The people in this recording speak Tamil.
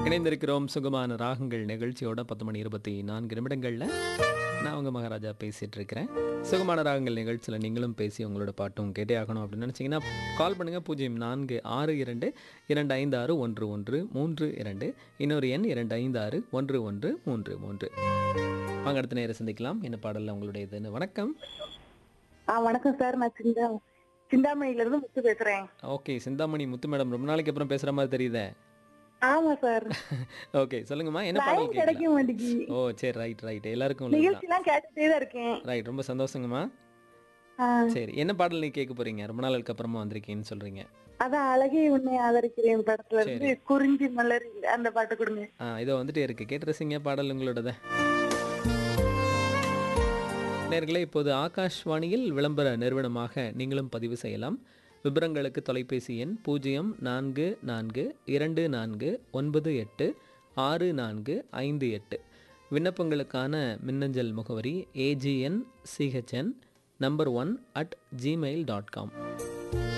இணைந்திருக்கிறோம் சுகமான ராகங்கள் நிகழ்ச்சியோட பத்து மணி இருபத்தி நான்கு நிமிடங்களில் நான் உங்கள் மகாராஜா பேசிகிட்டு இருக்கிறேன் சுகமான ராகங்கள் நிகழ்ச்சியில் நீங்களும் பேசி உங்களோட பாட்டும் கேட்டே ஆகணும் அப்படின்னு நினச்சிங்கன்னா கால் பண்ணுங்கள் பூஜ்ஜியம் நான்கு ஆறு இரண்டு இரண்டு ஐந்து ஆறு ஒன்று ஒன்று மூன்று இரண்டு இன்னொரு எண் இரண்டு ஐந்து ஆறு ஒன்று ஒன்று மூன்று மூன்று வாங்க அடுத்த நேரம் சந்திக்கலாம் என்ன பாடலில் உங்களுடைய இதுன்னு வணக்கம் ஆ வணக்கம் சார் நான் சிந்தா சிந்தாமணியில இருந்து முத்து பேசுறேன் ஓகே சிந்தாமணி முத்து மேடம் ரொம்ப நாளைக்கு அப்புறம் பேசுகிற மாதிரி தெரியுதே ஆமா சார் ஓகே சொல்லுங்கம்மா என்ன பாடல் லைன் கேட்கலாம் கிடைக்க மாட்டேங்குது ஓ சரி ரைட் ரைட் எல்லாருக்கும் உள்ளது நிகழ்ச்சி எல்லாம் கேட்டுட்டே தான் இருக்கேன் ரைட் ரொம்ப சந்தோஷங்கம்மா ஆ, சரி என்ன பாடல் நீ கேட்க போறீங்க ரொம்ப நாளுக்கு அப்புறமா வந்திருக்கீங்கன்னு சொல்றீங்க அதான் அழகே உன்னை ஆதரிக்கிறேன் படத்துல இருந்து குறிஞ்சி மலர் அந்த பாட்டு கொடுங்க ஆ இதோ வந்துட்டே இருக்கு கேட்டு ரசிங்க பாடல் உங்களோடத நேர்களே இப்போது ஆகாஷ்வாணியில் விளம்பர நிறுவனமாக நீங்களும் பதிவு செய்யலாம் விவரங்களுக்கு தொலைபேசி எண் பூஜ்ஜியம் நான்கு நான்கு இரண்டு நான்கு ஒன்பது எட்டு ஆறு நான்கு ஐந்து எட்டு விண்ணப்பங்களுக்கான மின்னஞ்சல் முகவரி AGN CHN number one at Gmail dot com